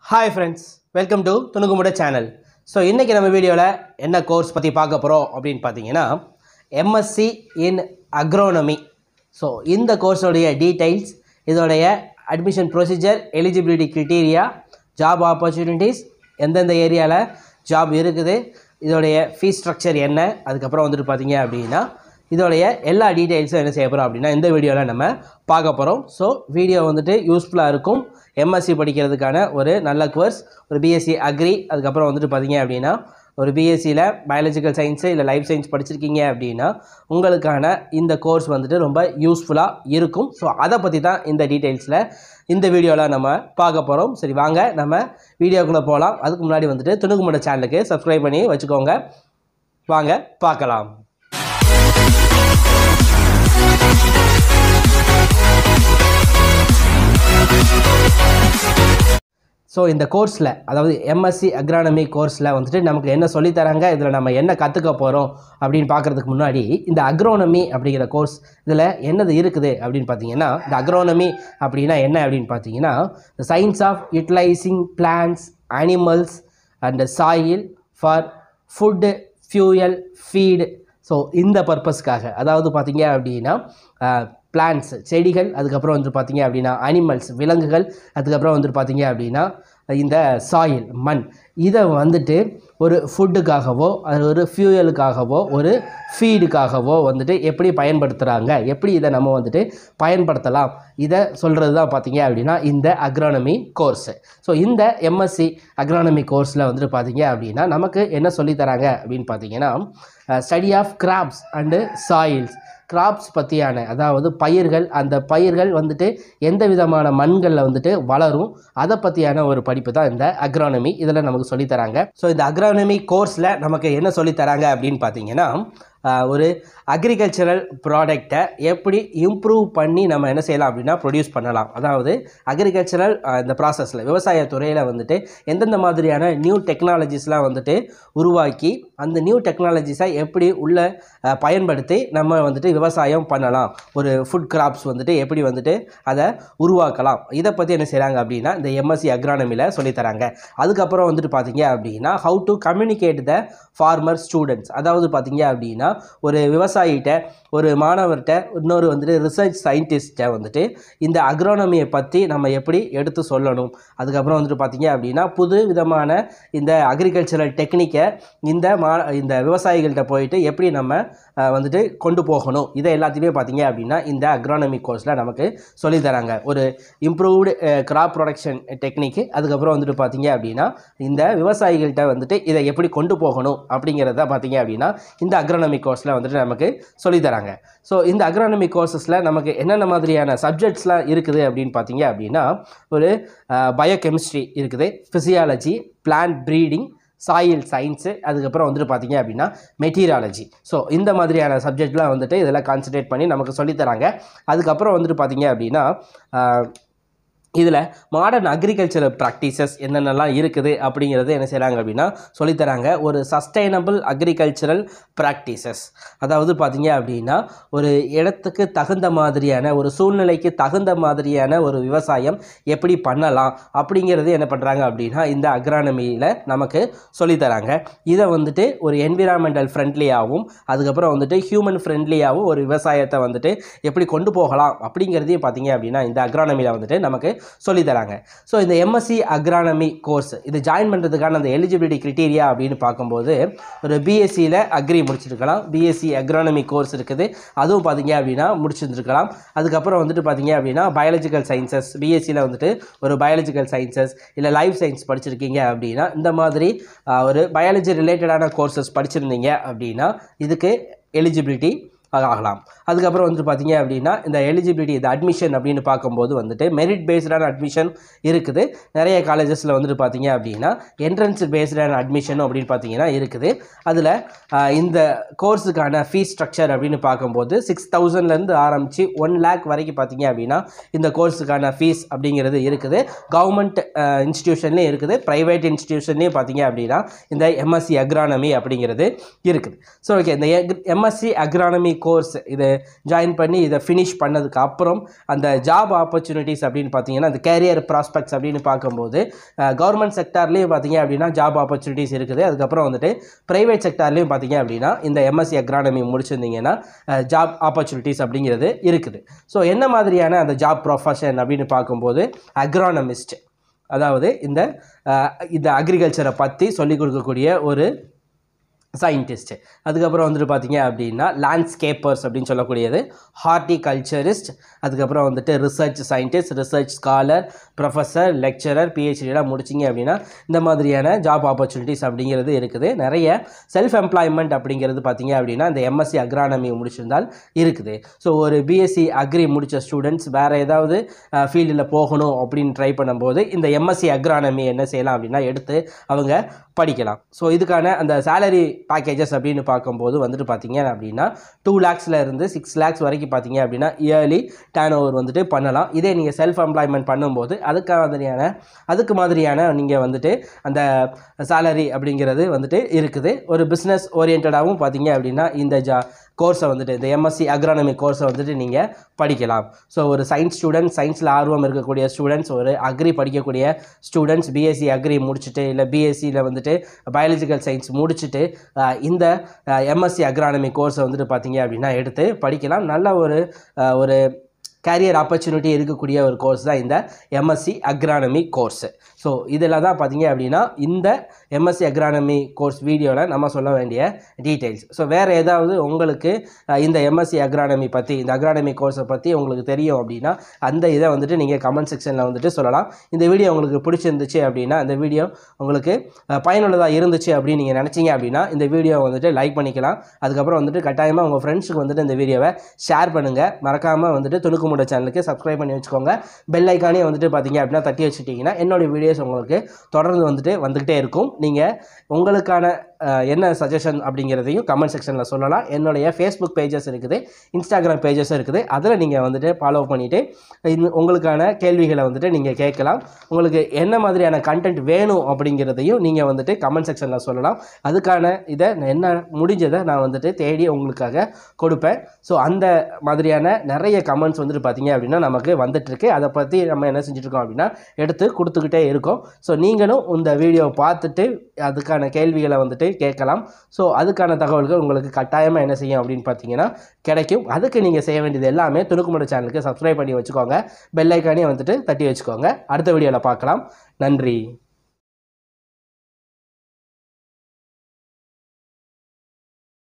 hi friends welcome to துணுக்குமுட channel so இன்றைக்கி நம்ம வீடியோவில் என்ன கோர்ஸ் பற்றி பார்க்க போகிறோம் அப்படின்னு பார்த்தீங்கன்னா எம்எஸ்சி இன் அக்ரோனமி ஸோ இந்த கோர்ஸோடைய டீடைல்ஸ் இதோடைய admission procedure eligibility criteria job opportunities எந்தெந்த ஏரியாவில் ஜாப் இருக்குது இதோடைய ஃபீஸ் ஸ்ட்ரக்சர் என்ன அதுக்கப்புறம் வந்துட்டு பார்த்தீங்க அப்படின்னா இதோடைய எல்லா டீட்டெயில்ஸும் என்ன செய்ய போகிறோம் அப்படின்னா இந்த வீடியோவில் நம்ம பார்க்க போகிறோம் ஸோ வீடியோ வந்துட்டு யூஸ்ஃபுல்லாக இருக்கும் எம்எஸ்சி படிக்கிறதுக்கான ஒரு நல்ல கோர்ஸ் ஒரு பிஎஸ்சி அக்ரி அதுக்கப்புறம் வந்துட்டு பார்த்தீங்க அப்படின்னா ஒரு பிஎஸ்சியில் பயாலஜிக்கல் சயின்ஸு இல்லை லைஃப் சயின்ஸ் படிச்சிருக்கீங்க அப்படின்னா உங்களுக்கான இந்த கோர்ஸ் வந்துட்டு ரொம்ப யூஸ்ஃபுல்லாக இருக்கும் ஸோ அதை பற்றி தான் இந்த டீட்டெயில்ஸில் இந்த வீடியோவில் நம்ம பார்க்க போகிறோம் சரி வாங்க நம்ம வீடியோக்குள்ளே போகலாம் அதுக்கு முன்னாடி வந்துட்டு துணுக்குமுட சேனலுக்கு சப்ஸ்கிரைப் பண்ணி வச்சுக்கோங்க வாங்க பார்க்கலாம் ஸோ இந்த கோர்ஸில் அதாவது எம்எஸ்சி அக்ரானமி கோர்ஸில் வந்துட்டு நமக்கு என்ன சொல்லித் தராங்க இதில் நம்ம என்ன கற்றுக்க போகிறோம் அப்படின்னு பார்க்குறதுக்கு முன்னாடி இந்த அக்ரோனமி அப்படிங்கிற கோர்ஸ் இதில் என்னது இருக்குது அப்படின்னு பார்த்தீங்கன்னா இந்த அக்ரோனமி அப்படின்னா என்ன அப்படின்னு பார்த்தீங்கன்னா science of utilising plants animals and soil for food fuel feed so இந்த பர்பஸ்க்காக அதாவது பார்த்தீங்க அப்படின்னா பிளான்ட்ஸ் செடிகள் அதுக்கப்புறம் வந்துட்டு பார்த்தீங்க அப்படின்னா அனிமல்ஸ் விலங்குகள் அதுக்கப்புறம் வந்துட்டு பார்த்தீங்க அப்படின்னா இந்த சாயில் மண் இதை வந்துட்டு ஒரு ஃபுட்டுக்காகவோ அது ஒரு ஃபியூயலுக்காகவோ ஒரு ஃபீடுக்காகவோ வந்துட்டு எப்படி பயன்படுத்துகிறாங்க எப்படி இதை நம்ம வந்துட்டு பயன்படுத்தலாம் இதை சொல்கிறது தான் பார்த்தீங்க அப்படின்னா இந்த அக்ரானமி கோர்ஸு ஸோ இந்த எம்எஸ்சி அக்ரானமி கோர்ஸில் வந்துட்டு பார்த்தீங்க அப்படின்னா நமக்கு என்ன சொல்லித் தராங்க அப்படின்னு பார்த்தீங்கன்னா study of crops and soils crops பற்றியான அதாவது பயிர்கள் அந்த பயிர்கள் வந்துட்டு எந்த விதமான மண்களில் வந்துட்டு வளரும் அதை பற்றியான ஒரு படிப்பு தான் இந்த அக்ரானமி இதில் நமக்கு சொல்லித் தராங்க ஸோ இந்த அக்ரானமி கோர்ஸில் நமக்கு என்ன சொல்லித் தராங்க அப்படின்னு பார்த்தீங்கன்னா ஆஹ், ஒரு அக்ரிகல்ச்சரல் ப்ராடக்டை எப்படி இம்ப்ரூவ் பண்ணி நம்ம என்ன செய்யலாம் அப்படின்னா ப்ரொடியூஸ் பண்ணலாம் அதாவது அக்ரிகல்ச்சரல் இந்த ப்ராசஸில் விவசாய துறையில் வந்துட்டு எந்தெந்த மாதிரியான நியூ டெக்னாலஜிஸ்லாம் வந்துட்டு உருவாக்கி அந்த நியூ டெக்னாலஜிஸை எப்படி உள்ள ஆஹ், பயன்படுத்தி நம்ம வந்துட்டு விவசாயம் பண்ணலாம் ஒரு ஃபுட் கிராப்ஸ் வந்துட்டு எப்படி வந்துட்டு அதை உருவாக்கலாம் இதை பற்றி என்ன செய்கிறாங்க அப்படின்னா இந்த எம்எஸ்சி அக்ரானமியில் சொல்லித்தராங்க அதுக்கப்புறம் வந்துட்டு பார்த்தீங்க அப்படின்னா how to communicate the farmer students அதாவது பார்த்தீங்க அப்படின்னா ஒரு விவசாயிகிட்ட ஒரு மாணவர்கிட்ட இன்னொரு வந்துட்டு ரிசர்ச் சயின்டிஸ்ட்டை வந்துட்டு இந்த அக்ரோனமியை பற்றி நம்ம எப்படி எடுத்து சொல்லணும் அதுக்கப்புறம் வந்துட்டு பார்த்தீங்க அப்படின்னா புது விதமான இந்த அக்ரிகல்ச்சரல் டெக்னிக்கை இந்த மா இந்த விவசாயிகள்கிட்ட போயிட்டு எப்படி நம்ம அஹ், வந்துட்டு கொண்டு போகணும் இதை எல்லாத்தையுமே பார்த்தீங்க அப்படின்னா இந்த அக்ரானமி கோர்ஸில் நமக்கு சொல்லித் தராங்க ஒரு இம்ப்ரூவ்டு கிராப் ப்ரொடக்ஷன் டெக்னிக்கு அதுக்கப்புறம் வந்துட்டு பார்த்தீங்க அப்படின்னா இந்த விவசாயிகள்கிட்ட வந்துட்டு இதை எப்படி கொண்டு போகணும் அப்படிங்கிறத பார்த்தீங்க அப்படின்னா இந்த அக்ரானமி கோர்ஸில் வந்துட்டு நமக்கு சொல்லித் தராங்க ஸோ இந்த அக்ரானமி கோர்சஸில் நமக்கு என்னென்ன மாதிரியான சப்ஜெக்ட்ஸ்லாம் இருக்குது அப்படின்னு பார்த்தீங்க அப்படின்னா ஒரு பயோகெமிஸ்ட்ரி இருக்குது physiology plant breeding soil science அதுக்கப்புறம் வந்துட்டு பார்த்தீங்க அப்படின்னா மெட்டீரியாலஜி ஸோ இந்த மாதிரியான சப்ஜெக்ட்லாம் வந்துட்டு இதெல்லாம் கான்சன்ட்ரேட் பண்ணி நமக்கு சொல்லித்தராங்க அதுக்கப்புறம் வந்துட்டு பார்த்தீங்க அப்படின்னா ஆஹ், இதில் மாடர்ன் அக்ரிகல்ச்சரல் ப்ராக்டிசஸ் என்னென்னலாம் இருக்குது அப்படிங்கிறது என்ன செய்கிறாங்க அப்படின்னா சொல்லித்தராங்க ஒரு சஸ்டைனபிள் அக்ரிகல்ச்சரல் ப்ராக்டிசஸ் அதாவது பார்த்தீங்க அப்படின்னா ஒரு இடத்துக்கு தகுந்த மாதிரியான ஒரு சூழ்நிலைக்கு தகுந்த மாதிரியான ஒரு விவசாயம் எப்படி பண்ணலாம் அப்படிங்கிறது என்ன பண்ணுறாங்க அப்படின்னா இந்த அக்ரானமியில் நமக்கு சொல்லித்தராங்க இதை வந்துட்டு ஒரு என்விரான்மெண்டல் ஃப்ரெண்ட்லியாகவும் அதுக்கப்புறம் வந்துட்டு ஹியூமன் ஃப்ரெண்ட்லியாகவும் ஒரு விவசாயத்தை வந்துட்டு எப்படி கொண்டு போகலாம் அப்படிங்கிறதையும் பார்த்தீங்க அப்படின்னா இந்த அக்ரானமியில் வந்துட்டு நமக்கு சொல்லித் தராங்க ஸோ இந்த எம்எஸ்சி அக்ரானமி கோர்ஸ் இது ஜாயின் பண்ணுறதுக்கான அந்த எலிஜிபிலிட்டி கிரிட்டீரியா அப்படின்னு பார்க்கும்போது ஒரு பிஎஸ்சியில் அக்ரி முடிச்சிருக்கலாம் பிஎஸ்சி அக்ரானமி கோர்ஸ் இருக்குது அதுவும் பார்த்தீங்க அப்படின்னா முடிச்சிருந்துருக்கலாம் அதுக்கப்புறம் வந்துட்டு பார்த்தீங்க அப்படின்னா பயாலஜிக்கல் சயின்சஸ் பிஎஸ்சியில் வந்துட்டு ஒரு பயாலஜிக்கல் சயின்சஸ் இல்லை லைஃப் சயின்ஸ் படிச்சிருக்கீங்க அப்படின்னா இந்த மாதிரி ஆஹ், ஒரு பயாலஜி ரிலேட்டடான கோர்சஸ் படிச்சிருந்தீங்க அப்படின்னா இதுக்கு எலிஜிபிலிட்டி ஆகலாம் அதுக்கப்புறம் வந்துட்டு பார்த்தீங்க அப்படின்னா இந்த எலிஜிபிலிட்டி இந்த அட்மிஷன் அப்படின்னு பார்க்கும்போது வந்துட்டு மெரிட் பேஸ்டான அட்மிஷன் இருக்குது நிறைய காலேஜஸில் வந்துட்டு பார்த்தீங்க அப்படின்னா என்ட்ரன்ஸ் பேஸ்டான அட்மிஷனும் அப்படின்னு பார்த்தீங்கன்னா இருக்குது அதில் இந்த கோர்ஸுக்கான ஃபீஸ் ஸ்ட்ரக்சர் அப்படின்னு பார்க்கும்போது சிக்ஸ் தௌசண்ட்லேருந்து ஆரம்பித்து ஒன் லேக் வரைக்கும் பார்த்தீங்க அப்படின்னா இந்த கோர்ஸுக்கான ஃபீஸ் அப்படிங்கிறது இருக்குது கவர்மெண்ட் இன்ஸ்டிடியூஷன்லேயும் இருக்குது ப்ரைவேட் இன்ஸ்டிடியூஷன்லேயும் பார்த்தீங்க அப்படின்னா இந்த எம்எஸ்சி அக்ரானமி அப்படிங்கிறது இருக்குது ஸோ ஓகே இந்த எம்எஸ்சி அக்ரானமி கோர்ஸ் இதை ஜாயின் பண்ணி இதை ஃபினிஷ் பண்ணதுக்கு அப்புறம் அந்த ஜாப் ஆப்பர்ச்சுனிட்டிஸ் அப்படின்னு பார்த்தீங்கன்னா அந்த கேரியர் ப்ராஸ்பெக்ட்ஸ் அப்படின்னு பார்க்கும்போது கவர்மெண்ட் செக்டார்லேயும் பார்த்தீங்க அப்படின்னா ஜாப் ஆப்பர்ச்சுனிட்டிஸ் இருக்குது அதுக்கப்புறம் வந்துட்டு ப்ரைவேட் செக்டார்லேயும் பார்த்தீங்க அப்படின்னா இந்த எம்எஸ்சி அக்ரானமி முடிச்சிருந்தீங்கன்னா ஜாப் ஆப்பர்ச்சுனிட்டிஸ் அப்படிங்கிறது இருக்குது ஸோ என்ன மாதிரியான அந்த ஜாப் ப்ரொஃபஷன் அப்படின்னு பார்க்கும்போது அக்ரானமிஸ்ட் அதாவது இந்த அஹ், இந்த அக்ரிகல்ச்சரை பற்றி சொல்லிக் கொடுக்கக்கூடிய ஒரு சயின்டிஸ்ட் அதுக்கப்புறம் வந்துட்டு பார்த்தீங்க அப்படின்னா லேண்ட்ஸ்கேப்பர்ஸ் அப்படின்னு சொல்லக்கூடியது ஹார்டிகல்ச்சரிஸ்ட் அதுக்கப்புறம் வந்துட்டு research scientist research scholar professor lecturer பிஹெச்டிலாம் முடிச்சிங்க அப்படின்னா இந்த மாதிரியான ஜாப் ஆப்பர்ச்சுனிட்டிஸ் அப்படிங்கிறது இருக்குது நிறைய செல்ஃப் எம்ப்ளாய்மெண்ட் அப்படிங்கிறது பார்த்தீங்க அப்படின்னா இந்த எம்எஸ்சி அக்ரானமி முடிச்சிருந்தால் இருக்குது ஸோ ஒரு பிஎஸ்சி அக்ரி முடித்த ஸ்டூடெண்ட்ஸ் வேறு ஏதாவது ஃபீல்டில் போகணும் அப்படின்னு ட்ரை பண்ணும்போது இந்த எம்எஸ்சி அக்ரானமி என்ன செய்யலாம் அப்படின்னா எடுத்து அவங்க படிக்கலாம் ஸோ இதுக்கான அந்த சேலரி பேக்கேஜஸ் அப்படின்னு பார்க்கும்போது வந்துட்டு பார்த்தீங்க அப்படின்னா டூ லேக்ஸில் இருந்து சிக்ஸ் லேக்ஸ் வரைக்கும் பார்த்தீங்க அப்படின்னா இயர்லி டேர்ன் ஓவர் வந்துட்டு பண்ணலாம் இதே நீங்கள் செல்ஃப் எம்ப்ளாய்மெண்ட் பண்ணும்போது அதுக்கு மாதிரியான அதுக்கு மாதிரியான நீங்கள் வந்துட்டு அந்த சேலரி அப்படிங்கிறது வந்துட்டு இருக்குது ஒரு பிஸ்னஸ் ஓரியன்டாகவும் பார்த்தீங்க அப்படின்னா இந்த ஜா கோர்ஸை வந்துட்டு இந்த எம்எஸ்சி அக்ரானமி கோர்ஸை வந்துட்டு நீங்கள் படிக்கலாம் ஸோ ஒரு சயின்ஸ் ஸ்டூடெண்ட் சயின்ஸில் ஆர்வம் இருக்கக்கூடிய ஸ்டூடெண்ட்ஸ் ஒரு அக்ரி படிக்கக்கூடிய ஸ்டூடெண்ட்ஸ் பிஎஸ்சி அக்ரி முடிச்சுட்டு இல்லை பிஎஸ்சியில் வந்துட்டு பயாலஜிக்கல் சயின்ஸ் முடிச்சுட்டு அஹ், இந்த எம்எஸ்சி அக்ரானமி கோர்ஸை வந்துட்டு பார்த்தீங்க அப்படின்னா எடுத்து படிக்கலாம் நல்ல ஒரு அஹ், ஒரு கேரியர் ஆப்பர்ச்சுனிட்டி இருக்கக்கூடிய ஒரு கோர்ஸ் தான் இந்த எம்எஸ்சி அக்ரானமி கோர்ஸ் ஸோ இதில் தான் பார்த்தீங்க அப்படின்னா இந்த எம்எஸ்சி அக்ரானமி கோர்ஸ் வீடியோவில் நம்ம சொல்ல வேண்டிய டீட்டெயில்ஸ் ஸோ வேறு ஏதாவது உங்களுக்கு அஹ், இந்த எம்எஸ்சி அக்ரானமி பற்றி இந்த அக்ரானமி கோர்ஸை பற்றி உங்களுக்கு தெரியும் அப்படின்னா அந்த இதை வந்துட்டு நீங்கள் கமெண்ட் செக்ஷனில் வந்துட்டு சொல்லலாம் இந்த வீடியோ உங்களுக்கு பிடிச்சிருந்துச்சு அப்படின்னா இந்த வீடியோ உங்களுக்கு அஹ், பயனுள்ளதாக இருந்துச்சு அப்படின்னு நீங்கள் நினச்சிங்க அப்படின்னா இந்த வீடியோ வந்துட்டு லைக் பண்ணிக்கலாம் அதுக்கப்புறம் வந்துட்டு கட்டாயமாக உங்கள் ஃப்ரெண்ட்ஸுக்கு வந்துட்டு இந்த வீடியோவை ஷேர் பண்ணுங்கள் மறக்காமல் வந்துட்டு துணுக்குமுட சேனலுக்கு சப்ஸ்கிரைப் பண்ணி வச்சுக்கோங்க பெல் ஐக்கானே வந்துட்டு பார்த்தீங்க அப்படின்னா தட்டி வச்சுட்டிங்கன்னா என்னோட வீடியோஸ் உங்களுக்கு தொடர்ந்து வந்துட்டு வந்துக்கிட்டே இருக்கும் நீங்கள் உங்களுக்கான அஹ், என்ன சஜஷன் அப்படிங்கிறதையும் கமெண்ட் செக்ஷனில் சொல்லலாம் என்னுடைய ஃபேஸ்புக் பேஜஸ் இருக்குது இன்ஸ்டாகிராம் பேஜஸ் இருக்குது அதில் நீங்கள் வந்துட்டு ஃபாலோ பண்ணிவிட்டு இந்த உங்களுக்கான கேள்விகளை வந்துட்டு நீங்கள் கேட்கலாம் உங்களுக்கு என்ன மாதிரியான கண்டென்ட் வேணும் அப்படிங்கிறதையும் நீங்கள் வந்துட்டு கமெண்ட் செக்ஷனில் சொல்லலாம் அதுக்கான இதை நான் என்ன முடிஞ்சதை நான் வந்துட்டு தேடி உங்களுக்காக கொடுப்பேன் ஸோ அந்த மாதிரியான நிறைய கமெண்ட்ஸ் வந்துட்டு பார்த்தீங்க அப்படின்னா நமக்கு வந்துட்டுருக்கு அதை பற்றி நம்ம என்ன செஞ்சுட்ருக்கோம் அப்படின்னா எடுத்து கொடுத்துக்கிட்டே இருக்கோம் ஸோ நீங்களும் இந்த வீடியோவை பார்த்துட்டு அதுக்கான கேள்விகளை வந்துட்டு கேட்கலாம் ஸோ அதுக்கான தகவல்கள் உங்களுக்கு கட்டாயமாக என்ன செய்யும் அப்படின்னு பார்த்தீங்கன்னா கிடைக்கும் அதுக்கு நீங்கள் செய்ய வேண்டியது எல்லாமே துணுக்குமுட சேனலுக்கு சப்ஸ்கிரைப் பண்ணி வச்சுக்கோங்க பெல் ஐக்கானே வந்துட்டு தட்டி வச்சுக்கோங்க அடுத்த வீடியோவில் பார்க்கலாம் நன்றி